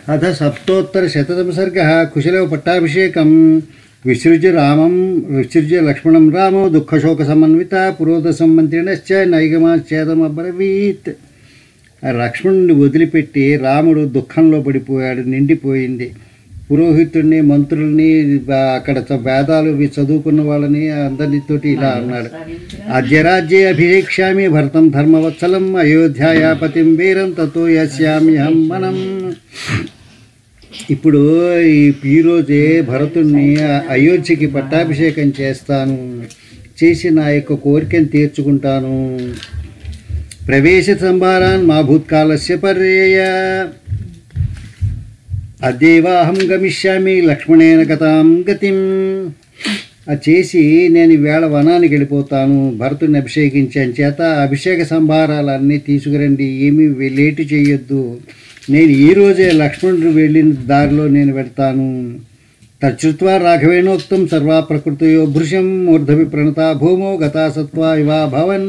అథ సప్తోత్తరశతతమ సర్గ కుశలవ పట్టాభిషేకం విసృజ్య రామం విసృజ్య లక్ష్మణం రామో దుఃఖశోక సమన్విత పురోధ సంమంత్రిణశ్చ నైగమాచ్ఛేదమబ్రవీత్ ఆ లక్ష్మణుని వదిలిపెట్టి రాముడు దుఃఖంలో పడిపోయాడు నిండిపోయింది పురోహితుడిని మంత్రుల్ని బా- అక్కడ చ- వేదాలు ఇవి చదువుకున్న వాళ్ళని అందరితోటి ఇలా అన్నాడు అద్యరాజ్యే అభిషేక్ష్యామి భరతం ధర్మవత్సలం అయోధ్యాయాపతిం వీరం తతో యస్యామి హం మనం ఇప్పుడు ఈ ఈరోజే భరతుణ్ణి అయోధ్యకి పట్టాభిషేకం చేస్తాను చేసి నా యొక్క కోరికను తీర్చుకుంటాను ప్రవేశ సంభారాన్ మా భూత్కాలస్య పర్యేయ అదేవాహం గమిష్యామి లక్ష్మణేన గతాం గతిం అది చేసి నేను వేళ వనానికి వెళ్ళిపోతాను భరతుని అభిషేకించాను చేత అభిషేక సంభారాలన్నీ తీసుకురండి ఏమీ వె- లేటు చేయొద్దు నేను ఈ రోజే లక్ష్మణుడు వెళ్ళిన దారిలో నేను వెళ్తాను తచ్చుత్వా రాఘవేణోక్తం సర్వా ప్రకృతయో భృశం మూర్ధవి ప్రణత భూమో గతా సత్వా ఇవా భవన్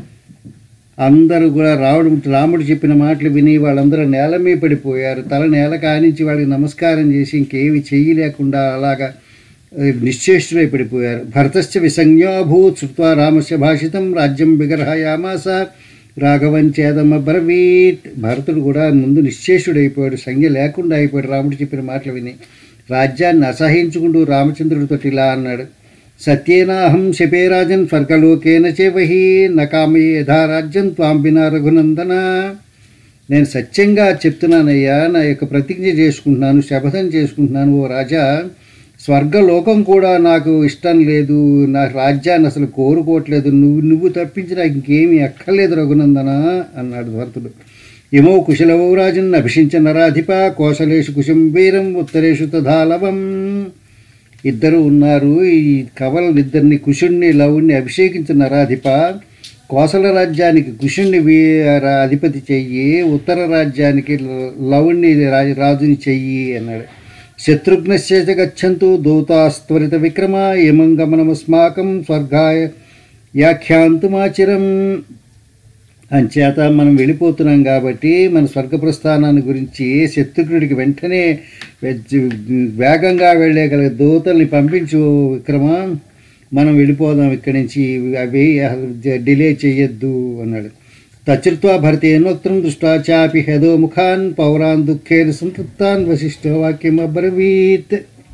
అందరూ కూడా రావడం రాముడు చెప్పిన మాటలు విని వాళ్ళందరూ నేల మీద పడిపోయారు తల నేల కానించి వాళ్ళకి నమస్కారం చేసి ఇంకేమి చెయ్యలేకుండా అలాగా ఆ, నిశ్చేష్టులై పడిపోయారు భరతశ్చ విసంజ్ఞాభూత్ శృత్వా రామస్య భాషితం రాజ్యం విగ్రహయామాస రాఘవం చేదమబ్రవీత్ భరతుడు కూడా ముందు నిశ్చేషుడైపోయాడు సంజ్ఞ లేకుండా అయిపోయాడు రాముడు చెప్పిన మాటలు విని రాజ్యాన్ని అసహించుకుంటూ రామచంద్రుడితో ఇలా అన్నాడు సత్యేనాహం శపే రాజన్ స్వర్గలోకేన చేవహి నకామే యథా రాజ్యం త్వాం వినా రఘునందన నేను సత్యంగా చెప్తున్నానయ్యా నా యొక్క ప్రతిజ్ఞ చేసుకుంటున్నాను శపథం చేసుకుంటున్నాను ఓ రాజా స్వర్గలోకం కూడా నాకు ఇష్టం లేదు నా రాజ్యాన్ని అసలు కోరుకోవట్లేదు నువ్వు నువ్వు తప్పించి నాకు ఇంకేమీ అక్కర్లేదు రఘునందన అన్నాడు భరతుడు ఇమో కుశలవో రాజన్ అభిషించ నరాధిప కోసలేషు కుశం వీరం ఉత్తరేషు తథాలవం ఇద్దరు ఉన్నారు ఈ కవలను ఇద్దరిని కుషుణ్ణి లవుణ్ణి అభిషేకించిన నరాధిప కోసల రాజ్యానికి కుషుణ్ణి వీ- రా- అధిపతి చెయ్యి ఉత్తర రాజ్యానికి ల- లవుణ్ణి రా- రాజుని చెయ్యి అన్నాడు శత్రుఘ్నశ్చ గచ్చంతు దూతాస్త్వరిత విక్రమ ఇమం గమనమస్మాకం స్వర్గాయ వ్యాఖ్యాంతుమాచిరం అంచేత మనం వెళ్ళిపోతున్నాం కాబట్టి మన స్వర్గ ప్రస్థానాన్ని గురించి శత్రుఘ్నుడికి వెంటనే వెజ్- వేగంగా వెళ్ళగల దూతల్ని పంపించు విక్రమ మనం వెళ్ళిపోదాం ఇక్కడి నుంచి అవి డిలే చేయొద్దు అన్నాడు తచ్చుత్వా భరతేనోక్తం దృష్టా చాపి హెదో ముఖాన్ పౌరాన్ దుఃఖేన సంతృప్తాన్ వశిష్ఠ వాక్యం అబ్రవీత్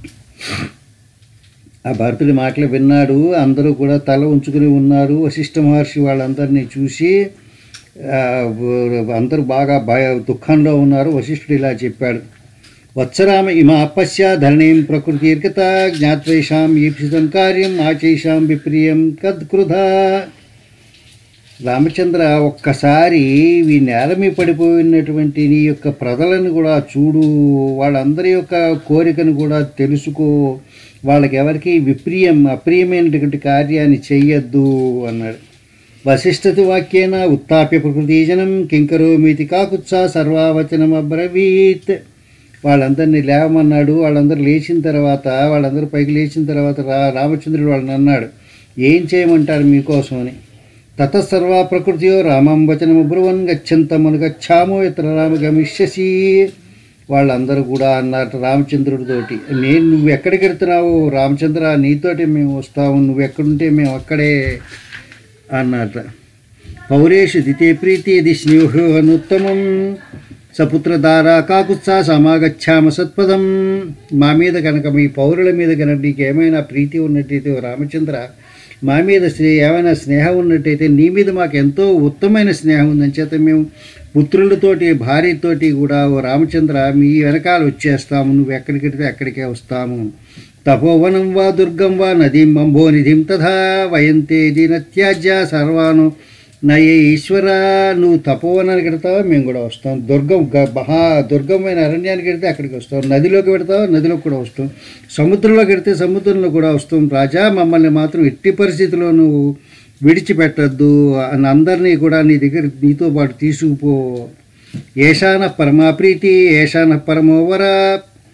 ఆ భరతుడి మాటలు విన్నాడు అందరూ కూడా తల ఉంచుకుని ఉన్నారు వశిష్ఠ మహర్షి వాళ్ళందరినీ చూసి ఆ, అందరూ బాగా భయ దుఃఖంలో ఉన్నారు వశిష్ఠుడు ఇలా చెప్పాడు వత్సరామ ఇమ అపశ్య ధరణీం ప్రకృతిర్గత జ్ఞాత్వైషాం ఈప్సితం కార్యం ఆచైషాం విప్రియం కద్కృధ రామచంద్ర ఒక్కసారి ఈ నేల మీద పడిపోయినటువంటి నీ యొక్క ప్రజలను కూడా చూడు వాళ్ళందరి యొక్క కోరికను కూడా తెలుసుకో వాళ్ళకి ఎవరికి విప్రియం అప్రియమైనటువంటి కార్యాన్ని చెయ్యొద్దు అన్నాడు వశిష్ఠతి వాక్యేన ఉత్తాప్య ప్రకృతిజనం కింకరోమితి కాకుత్సా సర్వావచనం అబ్రవీత్ వాళ్ళందరినీ లేవమన్నాడు వాళ్ళందరూ లేచిన తర్వాత వాళ్ళందరూ పైకి లేచిన తర్వాత రా రామచంద్రుడు వాళ్ళని అన్నాడు ఏం చేయమంటారు మీకోసం అని తత సర్వా ప్రకృతియో రామం వచనము బ్రువన్ గచ్చంతమను గచ్చామో ఇతర రామ గమిష్యసి వాళ్ళందరూ కూడా అన్నారు రామచంద్రుడితోటి నేను నువ్వు ఎక్కడికి వెళ్తున్నావు రామచంద్ర నీతోటి మేము వస్తాము నువ్వు ఎక్కడుంటే మేము అక్కడే అన్నట పౌరేషు దితే ప్రీతి ఇది స్నేహనుత్తమం సపుత్రధారా కాకుత్సా సమాగచ్చామ సత్పదం మా మీద కనుక మీ పౌరుల మీద కనుక నీకు ఏమైనా ప్రీతి ఉన్నట్టయితే ఓ రామచంద్ర మా మీద స్నే ఏమైనా స్నేహం ఉన్నట్టయితే నీ మీద మాకు ఎంతో ఉత్తమైన స్నేహం ఉందని చేత మేము పుత్రులతోటి భార్యతోటి కూడా ఓ రామచంద్ర మీ వెనకాల వచ్చేస్తాము నువ్వు ఎక్కడికి వెళ్తే అక్కడికే వస్తాము తపోవనం వా దుర్గం వా నదీం మంభో నిధిం తథా వయంతే దీనత్యాజ్య సర్వాను నయ ఈశ్వర నువ్వు తపోవనానికి వెడతావా మేము కూడా వస్తాం దుర్గం గ- మహా దుర్గమైన అరణ్యానికి వెడితే అక్కడికి వస్తాం నదిలోకి పెడతావా నదిలోకి కూడా వస్తాం సముద్రంలోకి వెడితే సముద్రంలో కూడా వస్తాం రాజా మమ్మల్ని మాత్రం ఎట్టి పరిస్థితిలో నువ్వు విడిచిపెట్టద్దు అని అందరినీ కూడా నీ దగ్గర నీతో పాటు తీసుకుపో ఏషాన పరమా ప్రీతి ఏషాన పరమోవర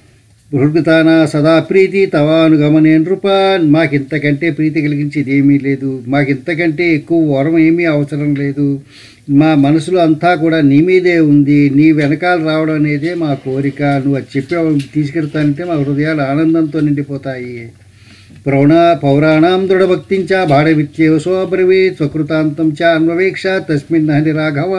బృహృతానా సదా ప్రీతి తవానుగమనే నృప మాకింతకంటే ప్రీతి కలిగించేది ఏమీ లేదు మాకింతకంటే ఎక్కువ వరం ఏమీ అవసరం లేదు మా మనసులో అంతా కూడా నీ మీదే ఉంది నీ వెనకాల రావడం అనేదే మా కోరిక నువ్వు అది చెప్పే తీసుకెళ్తానంటే మా హృదయాలు ఆనందంతో నిండిపోతాయి ప్రౌణ పౌరాణం దృఢభక్తించ బాడవిత్యేవసో అబ్రవీత్ స్వకృతాంతం చ అన్వవేక్ష తస్మిన్ హరి రాఘవ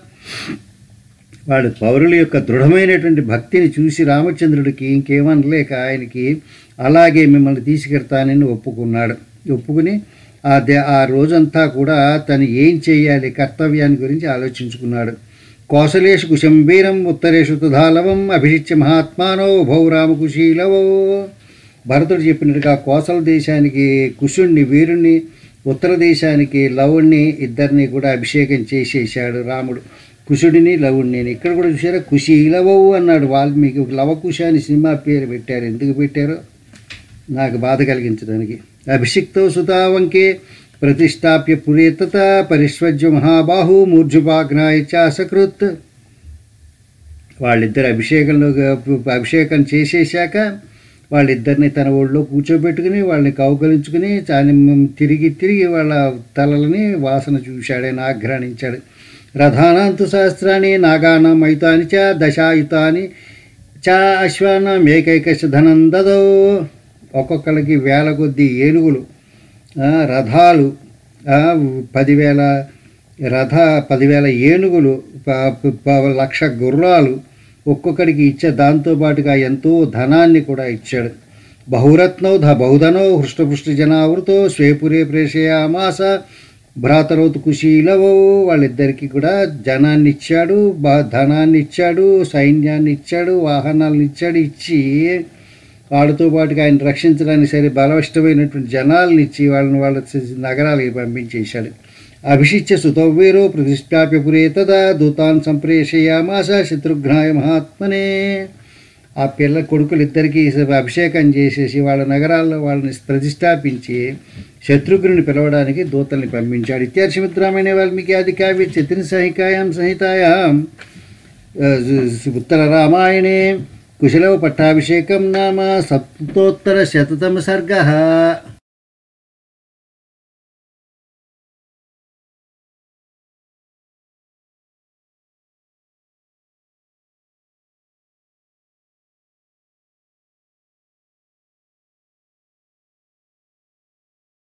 వాడు పౌరుల యొక్క దృఢమైనటువంటి భక్తిని చూసి రామచంద్రుడికి ఇంకేమనలేక ఆయనకి అలాగే మిమ్మల్ని తీసుకెడతానని ఒప్పుకున్నాడు ఒప్పుకుని ఆ దే ఆ రోజంతా కూడా తను ఏం చేయాలి కర్తవ్యాన్ని గురించి ఆలోచించుకున్నాడు కోసలేషు కుశంబీరం ఉత్తరేషు తుధాలవం అభిషిచ్య మహాత్మానో ఉభౌ రామకుశీలవో భరతుడు చెప్పినట్టుగా కోసల దేశానికి కుశుణ్ణి వీరుణ్ణి ఉత్తర దేశానికి లవుణ్ణి ఇద్దరిని కూడా అభిషేకం చేసేసాడు రాముడు కుశుడిని లవుణ్ణి ఇక్కడ కూడా చూసారా కుశీలవవు అన్నాడు వాల్మీకి లవకుశ అని సినిమా పేరు పెట్టారు ఎందుకు పెట్టారో నాకు బాధ కలిగించడానికి అభిషిక్తో సుతావంకే ప్రతిష్టాప్య పురేతత పరిష్వజ్య మహాబాహు మూర్జుపాగ్నాయ చాసకృత్ వాళ్ళిద్దరు అభిషేకంలో అభిషేకం చేసేశాక వాళ్ళిద్దరిని తన ఒళ్ళో కూర్చోబెట్టుకుని వాళ్ళని కౌగలించుకుని చాని తిరిగి తిరిగి వాళ్ళ తలలని వాసన చూశాడు ఆయన ఆఘ్రాణించాడు రథానాంతు సహస్రాన్ని నాగానం అయితాని చ దశాయుతాని చ అశ్వానం ఏకైకశ ధనం దదో ఒక్కొక్కరికి వేల కొద్ది ఏనుగులు ఆ, రథాలు ఆ, పదివేల రథ పదివేల ఏనుగులు ప- ప- ప- లక్ష గుర్రాలు ఒక్కొక్కడికి ఇచ్చే దాంతోపాటుగా ఎంతో ధనాన్ని కూడా ఇచ్చాడు బహురత్నౌ ధ బహుధనో హృష్టపుష్టి జనావృతో స్వేపురే ప్రేషయామాస భ్రాతరౌతు కుశీలవో వాళ్ళిద్దరికీ కూడా జనాన్ని ఇచ్చాడు బ- ధనాన్ని ఇచ్చాడు సైన్యాన్ని ఇచ్చాడు వాహనాలను ఇచ్చాడు ఇచ్చి వాళ్ళతో పాటుగా ఆయన రక్షించడానికి సరే బలవిష్టమైనటువంటి జనాలను ఇచ్చి వాళ్ళని వాళ్ళ నగరాలకి పంపించేశాడు అభిషిచ్య సుతవ్వీరో ప్రతిష్టాప్య పురే తదా దూతాన్ సంప్రేషయామాస శత్రుఘ్నాయ మహాత్మనే ఆ పిల్ల కొడుకులు ఇద్దరికి అభిషేకం చేసేసి వాళ్ళ నగరాల్లో వాళ్ళని ప్రతిష్టాపించి శత్రుఘ్నుని పిలవడానికి దూతల్ని పంపించాడు ఇత్యార్షమిత్రామైన వాల్మీకి ఆది కావ్య చతిని సంహికాయాం సంహితాయాం ఉత్తర రామాయణే కుశలవ పట్టాభిషేకం నామ సప్తోత్తర శతతమ సర్గ